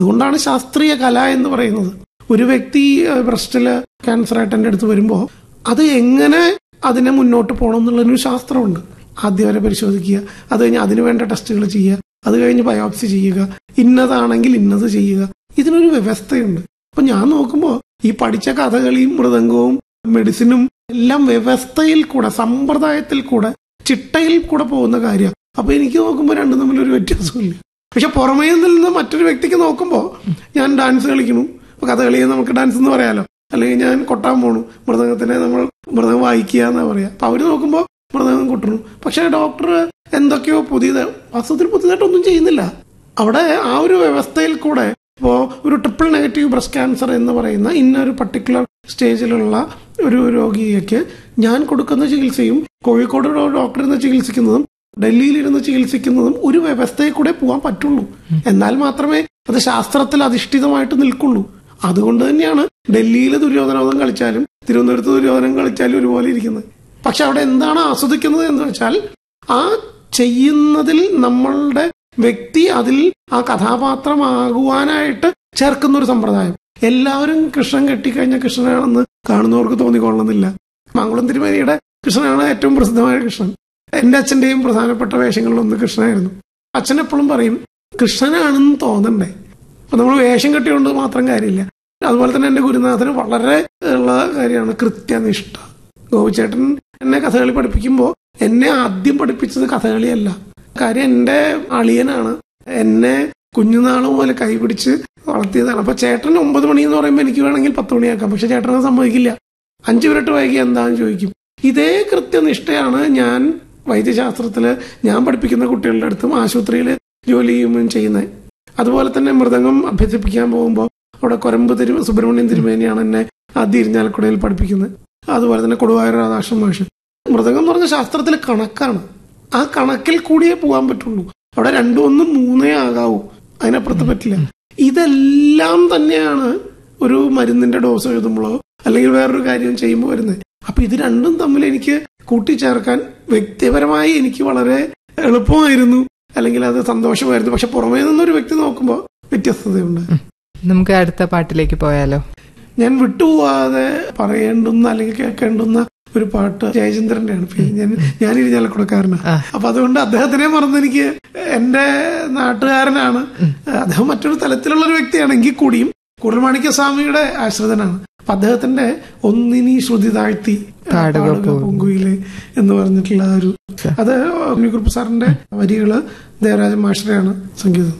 അതുകൊണ്ടാണ് ശാസ്ത്രീയ കല എന്ന് പറയുന്നത് ഒരു വ്യക്തി ബ്രസ്റ്റില് ക്യാൻസർ ആയിട്ട് എൻ്റെ അടുത്ത് വരുമ്പോൾ അത് എങ്ങനെ അതിനെ മുന്നോട്ട് പോകണം എന്നുള്ളൊരു ശാസ്ത്രമുണ്ട് ആദ്യം വരെ പരിശോധിക്കുക അത് കഴിഞ്ഞ് അതിന് വേണ്ട ടെസ്റ്റുകൾ ചെയ്യുക അത് കഴിഞ്ഞ് ബയോപ്സി ചെയ്യുക ഇന്നതാണെങ്കിൽ ഇന്നത് ചെയ്യുക ഇതിനൊരു വ്യവസ്ഥയുണ്ട് അപ്പൊ ഞാൻ നോക്കുമ്പോൾ ഈ പഠിച്ച കഥകളിയും മൃദംഗവും മെഡിസിനും എല്ലാം വ്യവസ്ഥയിൽ കൂടെ സമ്പ്രദായത്തിൽ കൂടെ ചിട്ടയിൽ കൂടെ പോകുന്ന കാര്യം അപ്പൊ എനിക്ക് നോക്കുമ്പോൾ രണ്ടും തമ്മിലൊരു വ്യത്യാസമില്ല പക്ഷെ പുറമേ നിന്ന് മറ്റൊരു വ്യക്തിക്ക് നോക്കുമ്പോൾ ഞാൻ ഡാൻസ് കളിക്കുന്നു അപ്പൊ കഥകളിയെ നമുക്ക് ഡാൻസ് എന്ന് പറയാലോ അല്ലെങ്കിൽ ഞാൻ കൊട്ടാൻ പോണു മൃദംഗത്തിനെ നമ്മൾ മൃദംഗം വായിക്കുക എന്നാ പറയാ അപ്പൊ അവര് നോക്കുമ്പോൾ മൃദംഗം കൊട്ടുന്നു പക്ഷെ ഡോക്ടർ എന്തൊക്കെയോ പുതിയത് വാസ്തവത്തിൽ പുതിയതായിട്ടൊന്നും ചെയ്യുന്നില്ല അവിടെ ആ ഒരു വ്യവസ്ഥയിൽ കൂടെ ഇപ്പോ ഒരു ട്രിപ്പിൾ നെഗറ്റീവ് ബ്രസ്റ്റ് ക്യാൻസർ എന്ന് പറയുന്ന ഇന്നൊരു പർട്ടിക്കുലർ സ്റ്റേജിലുള്ള ഒരു രോഗിക്ക് ഞാൻ കൊടുക്കുന്ന ചികിത്സയും കോഴിക്കോട് ഡോക്ടർ ഇരുന്ന് ചികിത്സിക്കുന്നതും ഡൽഹിയിൽ ഇരുന്ന് ചികിത്സിക്കുന്നതും ഒരു വ്യവസ്ഥയിൽ കൂടെ പോകാൻ പറ്റുള്ളൂ എന്നാൽ മാത്രമേ അത് ശാസ്ത്രത്തിൽ അധിഷ്ഠിതമായിട്ട് നിൽക്കുള്ളൂ അതുകൊണ്ട് തന്നെയാണ് ഡൽഹിയിൽ ദുര്യോധനോദം കളിച്ചാലും തിരുവനന്തപുരത്ത് ദുര്യോധനം കളിച്ചാലും ഒരുപോലെ ഇരിക്കുന്നത് പക്ഷെ അവിടെ എന്താണ് ആസ്വദിക്കുന്നത് എന്ന് വെച്ചാൽ ആ ചെയ്യുന്നതിൽ നമ്മളുടെ വ്യക്തി അതിൽ ആ കഥാപാത്രമാകുവാനായിട്ട് ചേർക്കുന്ന ഒരു സമ്പ്രദായം എല്ലാവരും കൃഷ്ണൻ കെട്ടിക്കഴിഞ്ഞ കൃഷ്ണനാണെന്ന് കാണുന്നവർക്ക് തോന്നിക്കൊള്ളുന്നില്ല മംഗളം തിരുമേനിയുടെ കൃഷ്ണനാണ് ഏറ്റവും പ്രസിദ്ധമായ കൃഷ്ണൻ എന്റെ അച്ഛന്റെയും പ്രധാനപ്പെട്ട വേഷങ്ങളിലൊന്ന് കൃഷ്ണനായിരുന്നു അച്ഛൻ എപ്പോഴും പറയും കൃഷ്ണനാണെന്ന് തോന്നണ്ടേ അപ്പൊ നമ്മൾ വേഷം കെട്ടിക്കൊണ്ട് മാത്രം കാര്യമില്ല അതുപോലെ തന്നെ എന്റെ ഗുരുനാഥന് വളരെ ഉള്ള കാര്യമാണ് കൃത്യനിഷ്ഠ ഗോപിച്ചേട്ടൻ എന്നെ കഥകളി പഠിപ്പിക്കുമ്പോൾ എന്നെ ആദ്യം പഠിപ്പിച്ചത് കഥകളിയല്ല കാര്യം എന്റെ അളിയനാണ് എന്നെ കുഞ്ഞുനാൾ മുതൽ കൈപിടിച്ച് വളർത്തിയതാണ് അപ്പൊ ചേട്ടൻ ഒമ്പത് മണി എന്ന് പറയുമ്പോൾ എനിക്ക് വേണമെങ്കിൽ പത്ത് മണിയാക്കാം പക്ഷെ ചേട്ടനെ സമ്മതിക്കില്ല അഞ്ചു മിനിറ്റ് വൈകി എന്താന്ന് ചോദിക്കും ഇതേ കൃത്യനിഷ്ഠയാണ് ഞാൻ വൈദ്യശാസ്ത്രത്തില് ഞാൻ പഠിപ്പിക്കുന്ന കുട്ടികളുടെ അടുത്തും ആശുപത്രിയിൽ ജോലി ചെയ്യുമ്പോൾ ചെയ്യുന്നത് അതുപോലെ തന്നെ മൃദംഗം അഭ്യസിപ്പിക്കാൻ പോകുമ്പോൾ അവിടെ കൊരമ്പ് തിരു സുബ്രഹ്മണ്യൻ തിരുമേനിയാണ് എന്നെ ആദ്യ ഇരിഞ്ഞാലക്കുടയിൽ പഠിപ്പിക്കുന്നത് അതുപോലെ തന്നെ കൊടുവായൂർ രാധാകൃഷ്ണൻ മാഷ് മൃദംഗം എന്ന് പറഞ്ഞ ശാസ്ത്രത്തിൽ കണക്കാണ് ആ കണക്കിൽ കൂടിയേ പോകാൻ പറ്റുള്ളൂ അവിടെ രണ്ടും ഒന്നും മൂന്നേ ആകാവൂ അതിനപ്പുറത്ത് പറ്റില്ല ഇതെല്ലാം തന്നെയാണ് ഒരു മരുന്നിന്റെ ഡോസ് എഴുതുമ്പോഴോ അല്ലെങ്കിൽ വേറൊരു കാര്യം ചെയ്യുമ്പോൾ വരുന്നത് അപ്പൊ ഇത് രണ്ടും തമ്മിൽ എനിക്ക് കൂട്ടിച്ചേർക്കാൻ വ്യക്തിപരമായി എനിക്ക് വളരെ എളുപ്പമായിരുന്നു അല്ലെങ്കിൽ അത് സന്തോഷമായിരുന്നു പക്ഷെ പുറമേ നിന്നൊരു വ്യക്തി നോക്കുമ്പോൾ വ്യത്യസ്തതയുണ്ട് നമുക്ക് അടുത്ത പാട്ടിലേക്ക് പോയാലോ ഞാൻ വിട്ടുപോവാതെ പറയേണ്ടുന്ന അല്ലെങ്കിൽ കേൾക്കേണ്ടുന്ന ഒരു പാട്ട് ജയചന്ദ്രന്റെയാണ് പിന്നെ ഞാൻ ഞാൻ ഇരിഞ്ഞാലക്കുടക്കാരനാണ് അപ്പൊ അതുകൊണ്ട് അദ്ദേഹത്തിനെ മറന്ന് എനിക്ക് എന്റെ നാട്ടുകാരനാണ് അദ്ദേഹം മറ്റൊരു തലത്തിലുള്ള ഒരു വ്യക്തിയാണ് എങ്കിൽ കൂടിയും കുടൽമാണിക്യ സ്വാമിയുടെ ആശ്രിതനാണ് അപ്പൊ അദ്ദേഹത്തിന്റെ ഒന്നിനി ശ്രുതി താഴ്ത്തി പാടുക പാടുക പൂങ്കുയിലെ എന്ന് പറഞ്ഞിട്ടുള്ള ആ ഒരു അത് ഉണ്ണിക്കുറുപ്പ് സാറിന്റെ വരികള് ദേവരാജ മാഷറെയാണ് സംഗീതം